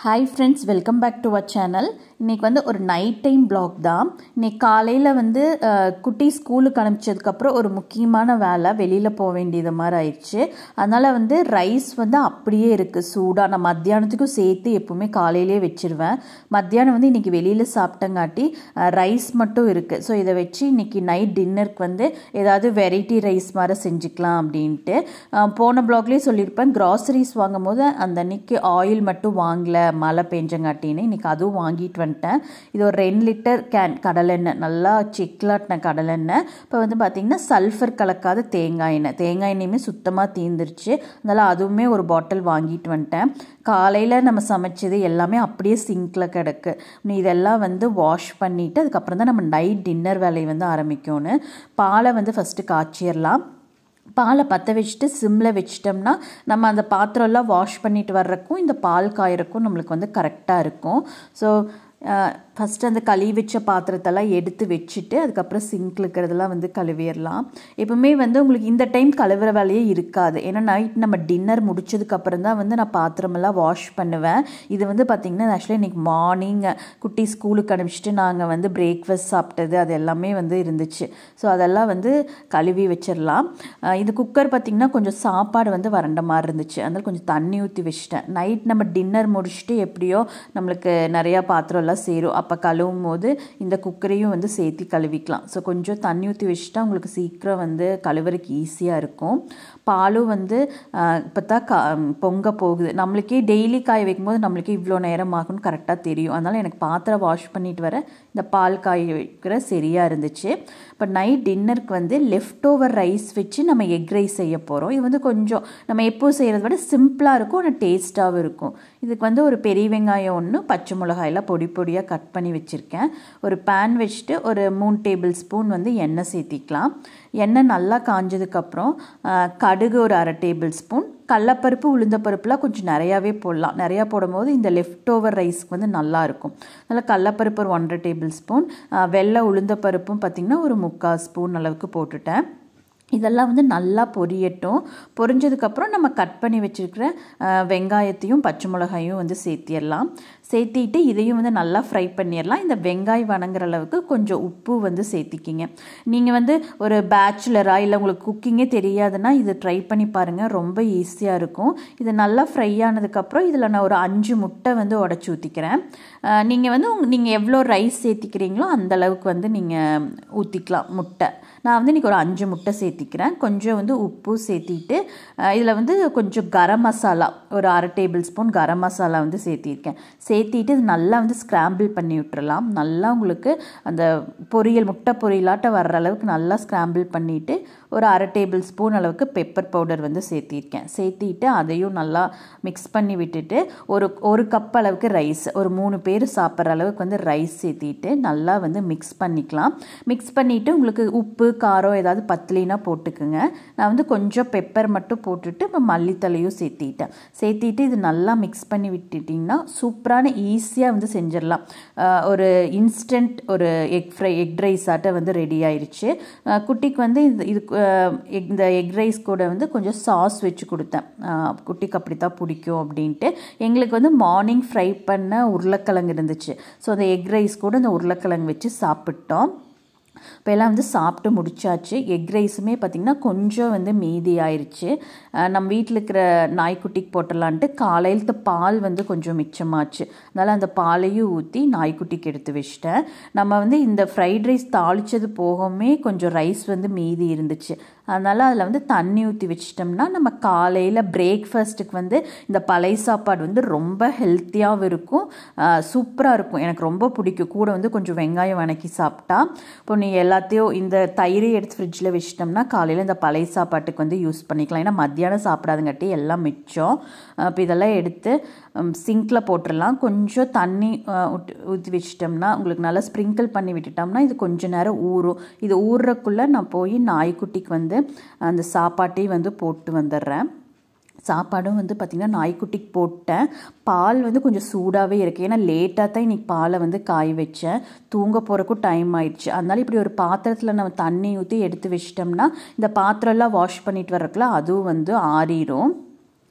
hi friends welcome back to our channel இன்றைக்கி வந்து ஒரு நைட் டைம் பிளாக் தான் இன்றைக்கி காலையில் வந்து அஹ், குட்டி ஸ்கூலுக்கு அனுப்பிச்சதுக்கப்புறம் ஒரு முக்கியமான வேலை வெளியில் போக வேண்டியது மாதிரி ஆயிடுச்சு அதனால் வந்து ரைஸ் வந்து அப்படியே இருக்குது சூடாக நான் மத்தியானத்துக்கும் சேர்த்து எப்போவுமே காலையிலே வச்சிருவேன் மத்தியானம் வந்து இன்றைக்கி வெளியில் சாப்பிட்டங்காட்டி ரைஸ் மட்டும் இருக்குது ஸோ இதை வச்சு இன்றைக்கி நைட் டின்னருக்கு வந்து ஏதாவது வெரைட்டி ரைஸ் மாதிரி செஞ்சுக்கலாம் அப்படின்ட்டு அஹ், போன பிளாக்லேயே சொல்லியிருப்பேன் கிராசரிஸ் வாங்கும் போது அந்த அன்னைக்கு ஆயில் மட்டும் வாங்கல மழை பெஞ்சங்காட்டின்னு இன்றைக்கி அதுவும் வாங்கிட்டு வந்துட்டேன் இது ஒரு ரெண்டு லிட்டர் கேன் கடலெண்ணெய் நல்லா சிக்கலாட்டின கடலெண்ணெய் இப்போ வந்து பார்த்திங்கன்னா சல்ஃபர் கலக்காத தேங்காய் எண்ணெய் தேங்காய் எண்ணெயுமே சுத்தமாக தீந்துருச்சு அதனால் அதுவுமே ஒரு பாட்டில் வாங்கிட்டு வந்துட்டேன் காலையில் நம்ம சமைச்சது எல்லாமே அப்படியே சிங்கில் கிடக்கு நீ இதெல்லாம் வந்து வாஷ் பண்ணிவிட்டு அதுக்கப்புறம் தான் நம்ம நைட் டின்னர் வேலையை வந்து ஆரம்பிக்கணும் பாலை வந்து ஃபஸ்ட்டு காய்ச்சிடலாம் பாலை பற்ற வச்சுட்டு சிம்மில் வச்சிட்டோம்னா நம்ம அந்த பாத்திரம்லாம் வாஷ் பண்ணிட்டு வர்றக்கும் இந்த பால் காயறக்கும் நம்மளுக்கு வந்து கரெக்டாக இருக்கும் ஸோ ஃபஸ்ட்டு அந்த கழுவி வச்ச பாத்திரத்தெல்லாம் எடுத்து வச்சுட்டு அதுக்கப்புறம் சிங்க் இருக்கிறதெல்லாம் வந்து கழுவிடலாம் எப்பவுமே வந்து உங்களுக்கு இந்த டைம் கழுவுற வேலையே இருக்காது ஏன்னா நைட் நம்ம டின்னர் முடிச்சதுக்கப்புறம் தான் வந்து நான் பாத்திரமெல்லாம் வாஷ் பண்ணுவேன் இது வந்து பார்த்திங்கன்னா ஆக்சுவலி இன்றைக்கி மார்னிங் குட்டி ஸ்கூலுக்கு அனுப்பிச்சிட்டு நாங்கள் வந்து பிரேக்ஃபாஸ்ட் சாப்பிட்டது அது எல்லாமே வந்து இருந்துச்சு ஸோ அதெல்லாம் வந்து கழுவி வச்சிடலாம் அஹ் இது குக்கர் பார்த்திங்கன்னா கொஞ்சம் சாப்பாடு வந்து வறண்ட மாதிரி இருந்துச்சு அதனால் கொஞ்சம் தண்ணி ஊற்றி வச்சிட்டேன் நைட் நம்ம டின்னர் முடிச்சுட்டு எப்படியோ நம்மளுக்கு நிறையா பாத்திரம் எல்லாம் சேரும் அப்போ கழுவும் போது இந்த குக்கரையும் வந்து சேர்த்து கழுவிக்கலாம் ஸோ கொஞ்சம் தண்ணி ஊற்றி வச்சுட்டா உங்களுக்கு சீக்கிரம் வந்து கழுவுறதுக்கு ஈஸியாக இருக்கும் பாலும் வந்து இப்போ தான் கா பொங்க போகுது நம்மளுக்கே டெய்லி காய வைக்கும்போது நம்மளுக்கே இவ்வளோ நேரம் ஆகும்னு கரெக்டாக தெரியும் அதனால் எனக்கு பாத்திரம் வாஷ் பண்ணிட்டு வர இந்த பால் காய வைக்கிற சரியாக இருந்துச்சு இப்போ நைட் டின்னருக்கு வந்து லெஃப்ட் ஓவர் ரைஸ் வச்சு நம்ம எக் ரைஸ் செய்ய போகிறோம் இது வந்து கொஞ்சம் நம்ம எப்போ செய்கிறத விட சிம்பிளாக இருக்கும் ஆனால் டேஸ்ட்டாகவும் இருக்கும் இதுக்கு வந்து ஒரு பெரிய வெங்காயம் ஒன்று பச்சை மிளகாயெல்லாம் பொடி பொடியாக கட் பண்ணி வச்சுருக்கேன் ஒரு பேன் வச்சுட்டு ஒரு மூணு டேபிள் ஸ்பூன் வந்து எண்ணெய் சேர்த்திக்கலாம் எண்ணெய் நல்லா காஞ்சதுக்கப்புறம் ஆஹ், கடுகு ஒரு அரை டேபிள் ஸ்பூன் கடலப்பருப்பு உளுந்தப்பருப்புலாம் கொஞ்சம் நிறையாவே போடலாம் நிறையா போடும்போது இந்த லெஃப்ட் ஓவர் ரைஸ்க்கு வந்து நல்லாயிருக்கும் அதனால் கடலப்பருப்பு ஒரு ஒன்றரை டேபிள் ஸ்பூன் வெள்ளை உளுந்தப்பருப்பும் பார்த்திங்கன்னா ஒரு முக்கால் ஸ்பூன் அளவுக்கு போட்டுட்டேன் இதெல்லாம் வந்து நல்லா பொரியட்டும் பொரிஞ்சதுக்கப்புறம் நம்ம கட் பண்ணி வச்சுருக்கிற வெங்காயத்தையும் பச்சை மிளகாயும் வந்து சேர்த்திடலாம் சேர்த்திட்டு இதையும் வந்து நல்லா ஃப்ரை பண்ணிடலாம் இந்த வெங்காயம் வணங்குற அளவுக்கு கொஞ்சம் உப்பு வந்து சேர்த்திக்கிங்க நீங்கள் வந்து ஒரு பேச்சுலராக இல்லை உங்களுக்கு குக்கிங்கே தெரியாதுன்னா இது ட்ரை பண்ணி பாருங்கள் ரொம்ப ஈஸியாக இருக்கும் இது நல்லா ஃப்ரை ஆனதுக்கப்புறம் இதில் நான் ஒரு அஞ்சு முட்டை வந்து உடச்சி ஊற்றிக்கிறேன் நீங்கள் வந்து நீங்கள் எவ்வளோ ரைஸ் சேர்த்திக்கிறீங்களோ அந்த அளவுக்கு வந்து நீங்கள் ஊற்றிக்கலாம் முட்டை நான் வந்து இன்றைக்கி ஒரு அஞ்சு முட்டை சேர்த்திக்கிறேன் கொஞ்சம் வந்து உப்பு சேர்த்திட்டு இதில் வந்து கொஞ்சம் கரம் மசாலா ஒரு அரை டேபிள் ஸ்பூன் கரம் மசாலா வந்து சேர்த்திருக்கேன் சேர்த்திட்டு இது நல்லா வந்து ஸ்க்ராம்பிள் பண்ணி விட்டுறலாம் நல்லா உங்களுக்கு அந்த பொரியல் முட்டை பொரியலாட்ட வர்ற அளவுக்கு நல்லா ஸ்க்ராம்பிள் பண்ணிவிட்டு ஒரு அரை டேபிள் ஸ்பூன் அளவுக்கு பெப்பர் பவுடர் வந்து சேர்த்திருக்கேன் சேர்த்திட்டு அதையும் நல்லா மிக்ஸ் பண்ணி விட்டுட்டு ஒரு ஒரு கப் அளவுக்கு ரைஸ் ஒரு மூணு பேர் சாப்பிட்ற அளவுக்கு வந்து ரைஸ் சேர்த்திட்டு நல்லா வந்து மிக்ஸ் பண்ணிக்கலாம் மிக்ஸ் பண்ணிவிட்டு உங்களுக்கு உப்பு காரம் ஏதாவது பத்தலினா போட்டுக்குங்க நான் வந்து கொஞ்சம் பெப்பர் மட்டும் போட்டுட்டு இப்போ மல்லித்தலையும் சேர்த்திட்டேன் சேர்த்திட்டு இது நல்லா மிக்ஸ் பண்ணி விட்டுட்டிங்கன்னா சூப்பரான ஈஸியாக வந்து செஞ்சிடலாம் ஆஹ் ஒரு இன்ஸ்டன்ட் ஒரு எக் ஃப்ரை எக் ரைஸ் ஆட்ட வந்து ரெடி ஆயிடுச்சு ஆஹ் குட்டிக்கு வந்து இது இது ஆஹ் இந்த எக் ரைஸ் கூட வந்து கொஞ்சம் சாஸ் வச்சு கொடுத்தேன் ஆஹ் குட்டிக்கு அப்படி தான் பிடிக்கும் அப்படின்ட்டு எங்களுக்கு வந்து மார்னிங் ஃப்ரை பண்ண உருளைக்கிழங்கு இருந்துச்சு ஸோ அந்த எக் ரைஸ் கூட அந்த உருளைக்கிழங்கு வச்சு சாப்பிட்டோம் இப்போ எல்லாம் வந்து சாப்பிட்டு முடிச்சாச்சு எக் ரைஸுமே பார்த்திங்கன்னா கொஞ்சம் வந்து மீதி ஆயிடுச்சு அஹ் நம்ம வீட்டில் இருக்கிற நாய்க்குட்டிக்கு போட்டலான்ட்டு காலையிலத்து பால் வந்து கொஞ்சம் மிச்சமாச்சு அதனால் அந்த பாலையும் ஊற்றி நாய்க்குட்டிக்கு எடுத்து வச்சிட்டேன் நம்ம வந்து இந்த ஃப்ரைட் ரைஸ் தாளித்தது போகவுமே கொஞ்சம் ரைஸ் வந்து மீதி இருந்துச்சு அதனால் அதில் வந்து தண்ணி ஊற்றி வச்சிட்டோம்னா நம்ம காலையில் பிரேக்ஃபாஸ்ட்டுக்கு வந்து இந்த பழைய சாப்பாடு வந்து ரொம்ப ஹெல்த்தியாகவும் இருக்கும் சூப்பராக இருக்கும் எனக்கு ரொம்ப பிடிக்கும் கூட வந்து கொஞ்சம் வெங்காயம் வணக்கி சாப்பிட்டா இப்போ நீ எல்லாத்தையும் இந்த தயிரை எடுத்து ஃப்ரிட்ஜில் வச்சிட்டோம்னா காலையில் இந்த பழைய சாப்பாட்டுக்கு வந்து யூஸ் பண்ணிக்கலாம் ஏன்னா மத்தியானம் சாப்பிடாதுங்காட்டி எல்லாம் மிச்சம் இப்போ இதெல்லாம் எடுத்து சிங்கில் போட்டுடலாம் கொஞ்சம் தண்ணி ஊற்றி வச்சிட்டோம்னா உங்களுக்கு நல்லா ஸ்ப்ரிங்கிள் பண்ணி விட்டுட்டோம்னா இது கொஞ்ச நேரம் ஊறும் இது ஊறுறக்குள்ளே நான் போய் நாய்க்குட்டிக்கு வந்து அந்த சாப்பாட்டையும் வந்து போட்டு வந்துடுறேன் சாப்பாடும் வந்து பார்த்திங்கன்னா நாய்க்குட்டிக்கு போட்டேன் பால் வந்து கொஞ்சம் சூடாகவே இருக்குது ஏன்னா லேட்டாக தான் இன்றைக்கி பாலை வந்து காய வச்சேன் தூங்க போகிறக்கும் டைம் ஆயிடுச்சு அதனால இப்படி ஒரு பாத்திரத்தில் நம்ம தண்ணி ஊற்றி எடுத்து வச்சிட்டோம்னா இந்த பாத்திரம்லாம் வாஷ் பண்ணிட்டு வரக்குள்ள அதுவும் வந்து ஆறிடும்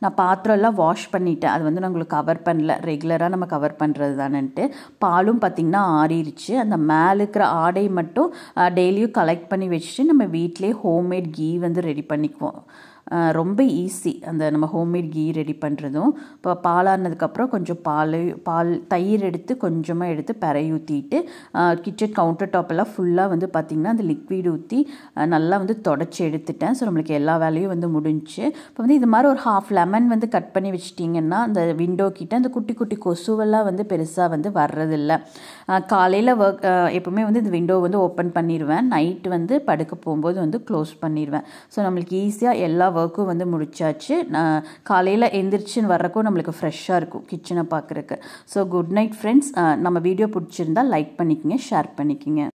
நான் பாத்திரம் எல்லாம் வாஷ் பண்ணிட்டேன் அது வந்து நான் உங்களுக்கு கவர் பண்ணல ரெகுலராக நம்ம கவர் பண்ணுறது தானேன்ட்டு பாலும் பார்த்திங்கன்னா ஆறிடுச்சு அந்த மேலே இருக்கிற ஆடை மட்டும் டெய்லியும் கலெக்ட் பண்ணி வச்சுட்டு நம்ம வீட்டிலே ஹோம்மேட் கீ வந்து ரெடி பண்ணிக்குவோம் ரொம்ப ஈஸி அந்த நம்ம ஹோம்மேட் கீ ரெடி பண்ணுறதும் இப்போ பாலானதுக்கப்புறம் கொஞ்சம் பால் பால் தயிர் எடுத்து கொஞ்சமாக எடுத்து பெறை ஊற்றிட்டு கிச்சன் கவுண்டர் டாப்பெல்லாம் ஃபுல்லாக வந்து பார்த்திங்கன்னா அந்த லிக்விட் ஊற்றி நல்லா வந்து தொடச்சி எடுத்துட்டேன் ஸோ நம்மளுக்கு எல்லா வேலையும் வந்து முடிஞ்சு இப்போ வந்து இது மாதிரி ஒரு ஹாஃப் லெமன் வந்து கட் பண்ணி வச்சிட்டிங்கன்னா அந்த விண்டோ கிட்ட அந்த குட்டி குட்டி கொசுவெல்லாம் வந்து பெருசாக வந்து வர்றதில்ல காலையில் ஒர்க் எப்போவுமே வந்து இந்த விண்டோ வந்து ஓப்பன் பண்ணிடுவேன் நைட்டு வந்து படுக்க போகும்போது வந்து க்ளோஸ் பண்ணிடுவேன் ஸோ நம்மளுக்கு ஈஸியாக எல்லா ஒர்க்கும் வந்து முடிச்சாச்சு நான் காலையில் எந்திரிச்சின்னு வர்றக்கும் நம்மளுக்கு ஃப்ரெஷ்ஷாக இருக்கும் கிச்சனை பார்க்குறக்கு ஸோ குட் நைட் ஃப்ரெண்ட்ஸ் நம்ம வீடியோ பிடிச்சிருந்தா லைக் பண்ணிக்கங்க ஷேர் பண்ணிக்கங்க